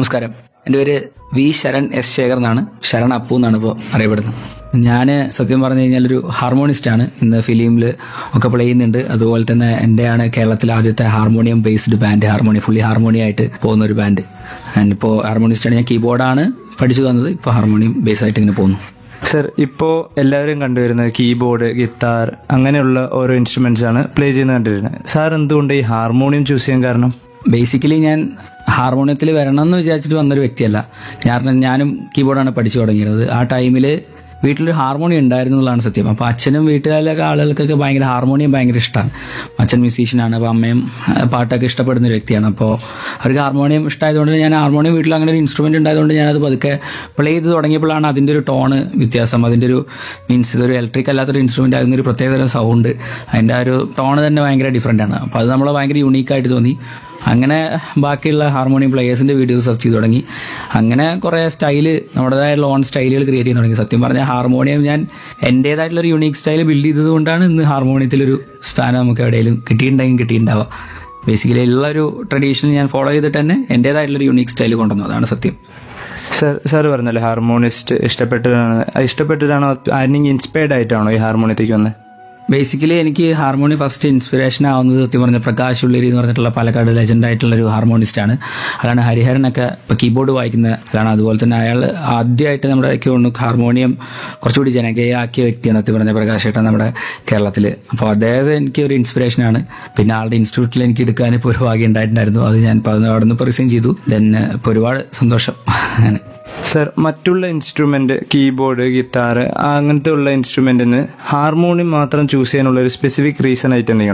നമസ്കാരം എൻ്റെ പേര് വി ശരൺ എസ് ശേഖർ എന്നാണ് ശരൺ അപ്പു എന്നാണ് ഇപ്പോൾ അറിയപ്പെടുന്നത് ഞാൻ സത്യം പറഞ്ഞു കഴിഞ്ഞാൽ ഒരു ഹാർമോണിസ്റ്റാണ് ഇന്ന് ഫിലിമിൽ ഒക്കെ പ്ലേ ചെയ്യുന്നുണ്ട് അതുപോലെ തന്നെ എൻ്റെയാണ് കേരളത്തിലെ ആദ്യത്തെ harmonium based band harmonium fully harmonium ആയിട്ട് പോകുന്ന ഒരു ബാൻഡ് ആൻഡ് ഇപ്പോൾ ഹാർമോണിസ്റ്റാണ് ഞാൻ കീബോർഡാണ് പഠിച്ചു തന്നത് ഇപ്പോൾ ഹാർമോണിയം ബേസ് ആയിട്ട് ഇങ്ങനെ പോകുന്നു സർ ഇപ്പോൾ എല്ലാവരും കണ്ടുവരുന്നത് കീബോർഡ് ഗിത്താർ അങ്ങനെയുള്ള ഓരോ ഇൻസ്ട്രുമെന്റ്സ് ആണ് പ്ലേ ചെയ്യുന്നത് കണ്ടിരുന്നത് സാർ എന്തുകൊണ്ട് ഈ ഹാർമോണിയം ചൂസ് ചെയ്യാൻ കാരണം ബേസിക്കലി ഞാൻ ഹാർമോണിയത്തിൽ വരണം എന്ന് വിചാരിച്ചിട്ട് വന്നൊരു വ്യക്തിയല്ല കാരണം ഞാനും കീബോർഡാണ് പഠിച്ചു തുടങ്ങിയത് ആ ടൈമിൽ വീട്ടിലൊരു ഹാർമോണിയം ഉണ്ടായിരുന്നു എന്നുള്ളതാണ് സത്യം അപ്പോൾ അച്ഛനും വീട്ടുകാരിലൊക്കെ ആളുകൾക്കൊക്കെ ഭയങ്കര ഹാർമോണിയം ഭയങ്കര ഇഷ്ടമാണ് അച്ഛൻ മ്യൂസീഷ്യനാണ് അപ്പോൾ അമ്മയും ആ, പാട്ടൊക്കെ ഇഷ്ടപ്പെടുന്ന ഒരു വ്യക്തിയാണ് അപ്പോൾ അവർക്ക് ഹാർമോണിയം ഇഷ്ടമായതുകൊണ്ട് ഞാൻ ഹാർമോണിയം വീട്ടിൽ അങ്ങനെ ഒരു ഇൻസ്ട്രുമെൻ്റ് ഉണ്ടായതുകൊണ്ട് ഞാനത് പതുക്കെ പ്ലേ ചെയ്ത് തുടങ്ങിയപ്പോഴാണ് അതിൻ്റെ ഒരു ടോണ് വ്യത്യാസം അതിൻ്റെ ഒരു മീൻസ് ഇതൊരു ഇലക്ട്രിക് അല്ലാത്തൊരു ഇൻസ്ട്രുമെൻ്റ് ആകുന്ന ഒരു പ്രത്യേകതരം സൗണ്ട് അതിൻ്റെ ആ ഒരു ടോണ് തന്നെ ഭയങ്കര ഡിഫറെൻ്റ് ആണ് അപ്പോൾ അത് നമ്മളെ ഭയങ്കര യൂണീക്കായിട്ട് തോന്നി അങ്ങനെ ബാക്കിയുള്ള ഹാർമോണിയം പ്ലേയേഴ്സിൻ്റെ വീഡിയോസ് സെർച്ച് ചെയ്ത് തുടങ്ങി അങ്ങനെ കുറേ സ്റ്റൈല് നമ്മുടേതായിട്ടുള്ള ഓൺ സ്റ്റൈലുകൾ ക്രിയേറ്റ് ചെയ്യാൻ തുടങ്ങി സത്യം പറഞ്ഞാൽ ഹാർമോണിയം ഞാൻ എൻ്റേതായിട്ടുള്ള ഒരു യുണീക്ക് സ്റ്റൈൽ ബിൽഡ് ചെയ്തത് കൊണ്ടാണ് ഇന്ന് ഹാർമോണിയത്തിലൊരു സ്ഥാനം നമുക്ക് എവിടെയെങ്കിലും കിട്ടിയിട്ടുണ്ടെങ്കിൽ കിട്ടിയിട്ടുണ്ടാവുക ബേസിക്കലി ഉള്ള ഒരു ട്രഡീഷൻ ഞാൻ ഫോളോ ചെയ്തിട്ട് തന്നെ എൻ്റേതായിട്ടുള്ള ഒരു യുണീക്ക് സ്റ്റൈൽ കൊണ്ടുവന്നു അതാണ് സത്യം സർ സാർ പറഞ്ഞല്ലോ ഹാർമോണിസ്റ്റ് ഇഷ്ടപ്പെട്ടതാണ് അത് ഇഷ്ടപ്പെട്ടിട്ടാണോ ആരെങ്കിലും ഇൻസ്പയർഡ് ആയിട്ടാണോ ഈ ഹാർമോണിയത്തേക്ക് വന്നത് ബേസിക്കലി എനിക്ക് ഹാർമോണി ഫസ്റ്റ് ഇൻസ്പിറേഷൻ ആവുന്നത് സത്യം പറഞ്ഞ പ്രകാശ് ഉള്ളേരി എന്ന് പറഞ്ഞിട്ടുള്ള പാലക്കാട് ലെജൻഡ് ആയിട്ടുള്ള ഒരു ഹാർമോണിസ്റ്റ് ആണ് അതാണ് ഹരിഹരനൊക്കെ ഇപ്പോൾ കീബോർഡ് വായിക്കുന്ന ആളാണ് അതുപോലെ തന്നെ അയാൾ ആദ്യമായിട്ട് നമ്മുടെ എനിക്ക് തോന്നുന്നു ഹാർമോണിയം കുറച്ചുകൂടി ജനകീയമാക്കിയ വ്യക്തിയാണ് സത്യം പറഞ്ഞ പ്രകാശ് ഏട്ടൻ നമ്മുടെ കേരളത്തിൽ അപ്പോൾ അദ്ദേഹം എനിക്ക് ഒരു ഇൻസ്പിറേഷനാണ് പിന്നെ ആളുടെ ഇൻസ്റ്റിറ്റ്യൂട്ടിൽ എനിക്ക് എടുക്കാൻ ഇപ്പോൾ ഒരു ഭാഗ്യം ഉണ്ടായിട്ടുണ്ടായിരുന്നു അത് ഞാൻ ഇപ്പോൾ അവിടെ നിന്ന് ഇപ്പോൾ റിസൈൻ ചെയ്തു ദെൻ ഇപ്പോൾ ഒരുപാട് സന്തോഷം അങ്ങനെ സർ മറ്റുള്ള ഇൻസ്ട്രുമെന്റ് കീബോർഡ് ഗിത്താർ അങ്ങനത്തെ ഉള്ള ഇൻസ്ട്രുമെന്റിന് ഹാർമോണിയം മാത്രം ചൂസ് ചെയ്യാനുള്ള ഒരു സ്പെസിഫിക് റീസൺ ആയിട്ട് എന്തെങ്കിലും